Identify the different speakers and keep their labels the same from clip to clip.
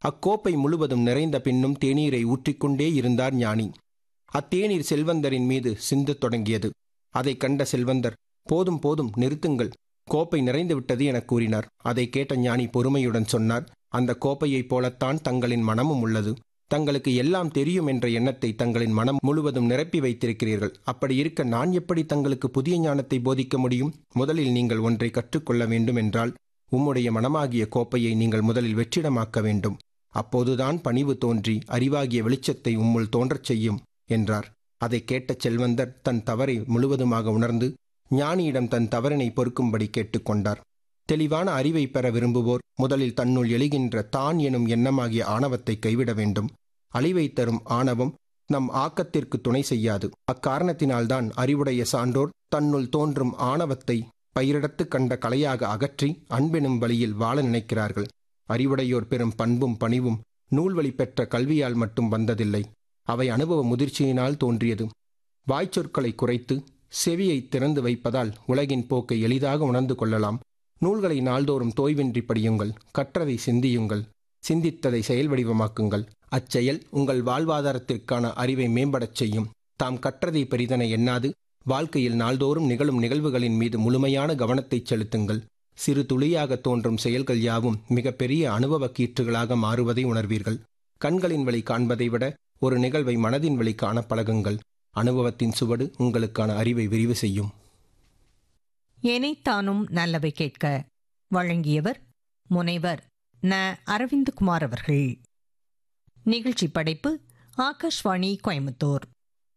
Speaker 1: அக்கோப்பை முழுவதும் நிறைந்த பின்னும் தேநீரை ஊற்றிக்கொண்டே இருந்தார் ஞானி அத்தேநீர் செல்வந்தரின் மீது சிந்தத் தொடங்கியது அதைக் கண்ட செல்வந்தர் போதும் போதும் நிறுத்துங்கள் கோப்பை நிறைந்து விட்டது எனக் கூறினார் அதை கேட்ட ஞானி பொறுமையுடன் சொன்னார் அந்த கோப்பையைப் போலத்தான் தங்களின் மனமும் உள்ளது தங்களுக்கு எல்லாம் தெரியும் என்ற எண்ணத்தை தங்களின் மனம் முழுவதும் நிரப்பி வைத்திருக்கிறீர்கள் அப்படி இருக்க நான் எப்படி தங்களுக்கு புதிய ஞானத்தை போதிக்க முடியும் முதலில் நீங்கள் ஒன்றை கற்றுக்கொள்ள வேண்டும் என்றால் உம்முடைய மனமாகிய கோப்பையை நீங்கள் முதலில் வெற்றிடமாக்க வேண்டும் அப்போதுதான் பணிவு தோன்றி அறிவாகிய வெளிச்சத்தை உம்முள் தோன்றச் செய்யும் என்றார் அதை கேட்ட செல்வந்தர் தன் தவறை முழுவதுமாக உணர்ந்து ஞானியிடம் தன் தவறினை பொறுக்கும்படி கேட்டுக்கொண்டார் தெளிவான அறிவை பெற விரும்புவோர் முதலில் தன்னுள் எழுகின்ற தான் எனும் எண்ணமாகிய ஆணவத்தை கைவிட வேண்டும் அழிவை தரும் ஆணவம் நம் ஆக்கத்திற்கு துணை செய்யாது அக்காரணத்தினால்தான் அறிவுடைய சான்றோர் தன்னுள் தோன்றும் ஆணவத்தை பயிரிடத்து கண்ட கலையாக அகற்றி அன்பெனும் வழியில் வாழ நினைக்கிறார்கள் அறிவுடையோர் பெறும் பண்பும் பணிவும் நூல்வழி பெற்ற கல்வியால் மட்டும் வந்ததில்லை அவை அனுபவ முதிர்ச்சியினால் தோன்றியது வாய்ச்சொற்களை குறைத்து செவியை திறந்து வைப்பதால் உலகின் போக்கை எளிதாக உணர்ந்து கொள்ளலாம் நூல்களை நாள்தோறும் தோய்வின்றி படியுங்கள் கற்றதை சிந்தியுங்கள் சிந்தித்ததை செயல் வடிவமாக்குங்கள் அச்செயல் உங்கள் வாழ்வாதாரத்திற்கான அறிவை மேம்படச் செய்யும் தாம் கற்றதை பெரிதென எண்ணாது வாழ்க்கையில் நாள்தோறும் நிகழும் நிகழ்வுகளின் மீது முழுமையான கவனத்தை செலுத்துங்கள் சிறு துளியாக தோன்றும் செயல்கள் யாவும் மிகப்பெரிய அனுபவ கீற்றுகளாக மாறுவதை உணர்வீர்கள் கண்களின் வழி காண்பதை விட ஒரு நிகழ்வை மனதின் வழி காண பழகுங்கள் அனுபவத்தின் சுவடு உங்களுக்கான அறிவை விரிவு செய்யும்
Speaker 2: எனைத்தானும் நல்லவை கேட்க வழங்கியவர் முனைவர் ந அரவிந்த்குமார் அவர்கள் நிகழ்ச்சி படைப்பு ஆகாஷ்வாணி கோயம்புத்தூர்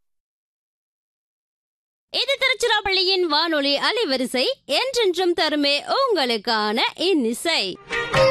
Speaker 3: இது திருச்சிராப்பள்ளியின் வானொலி அலைவரிசை என்றென்றும் தருமே உங்களுக்கான இன்னிசை